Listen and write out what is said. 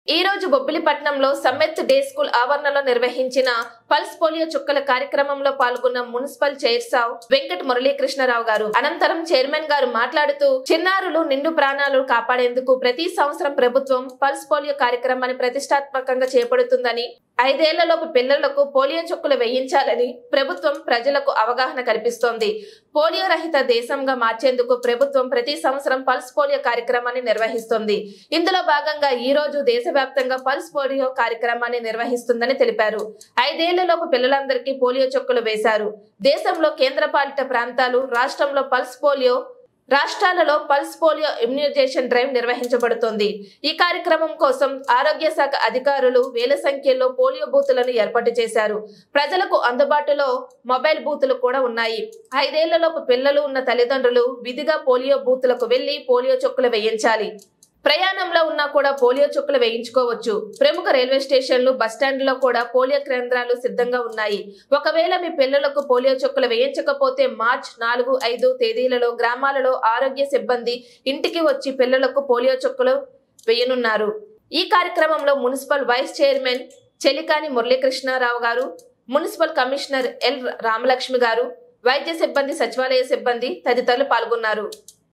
ఈ రోజు బొబ్బిలిపట్నంలో సమ్మెత్ day school ఆవరణలో నిర్వహించిన పల్స్ పోలియో చుక్కల కార్యక్రమంలో పాల్గొన్న మున్సిపల్ చైర్సావ్ వెంకట మురళీకృష్ణరావు గారు అనంతరం చైర్మన్ గారు మాట్లాడుతూ చిన్నారులు నిండు ప్రాణాలు కాపాడేందుకు ప్రతి సంవత్సరం ప్రభుత్వం పల్స్ పోలియో కార్యక్రమాన్ని ప్రతిష్టాత్మకంగా చేపడుతుందని ఐదేళ్లలోపు పిల్లలకు పోలియో చుక్కలు వేయించాలని ప్రభుత్వం ప్రజలకు అవగాహన కల్పిస్తోంది పోలియో రహిత దేశంగా మార్చేందుకు ప్రభుత్వం ప్రతి సంవత్సరం పల్స్ పోలియో కార్యక్రమాన్ని నిర్వహిస్తోంది ఇందులో భాగంగా ఈ రోజు దేశవ్యాప్తంగా పల్స్ పోలియో కార్యక్రమాన్ని నిర్వహిస్తుందని తెలిపారు ఐదేళ్లలోపు పిల్లలందరికీ పోలియో చుక్కలు వేశారు దేశంలో కేంద్రపాలిత ప్రాంతాలు రాష్ట్రంలో పల్స్ పోలియో రాష్ట్రాలలో పల్స్ పోలియో ఇమ్యునైజేషన్ డ్రైవ్ నిర్వహించబడుతోంది ఈ కార్యక్రమం కోసం ఆరోగ్య శాఖ అధికారులు వేల సంఖ్యలో పోలియో బూతులను ఏర్పాటు చేశారు ప్రజలకు అందుబాటులో మొబైల్ బూతులు కూడా ఉన్నాయి ఐదేళ్లలోపు పిల్లలు ఉన్న తల్లిదండ్రులు విధిగా పోలియో బూతులకు వెళ్లి పోలియో చుక్కలు వేయించాలి ప్రయాణంలో ఉన్నా కూడా పోలియో చుక్కలు వేయించుకోవచ్చు ప్రముఖ రైల్వే స్టేషన్లు బస్టాండ్లో కూడా పోలియో కేంద్రాలు సిద్ధంగా ఉన్నాయి ఒకవేళ మీ పిల్లలకు పోలియో చుక్కలు వేయించకపోతే మార్చ్ నాలుగు ఐదు తేదీలలో గ్రామాలలో ఆరోగ్య సిబ్బంది ఇంటికి వచ్చి పిల్లలకు పోలియో చుక్కలు వేయనున్నారు ఈ కార్యక్రమంలో municipal vice chairman Chelikani Muralikrishnarao గారు మున్సిపల్ కమిషనర్ ఎల్ రామలక్ష్మి గారు వైద్య సిబ్బంది సచివాలయ సిబ్బంది తదితరులు పాల్గొన్నారు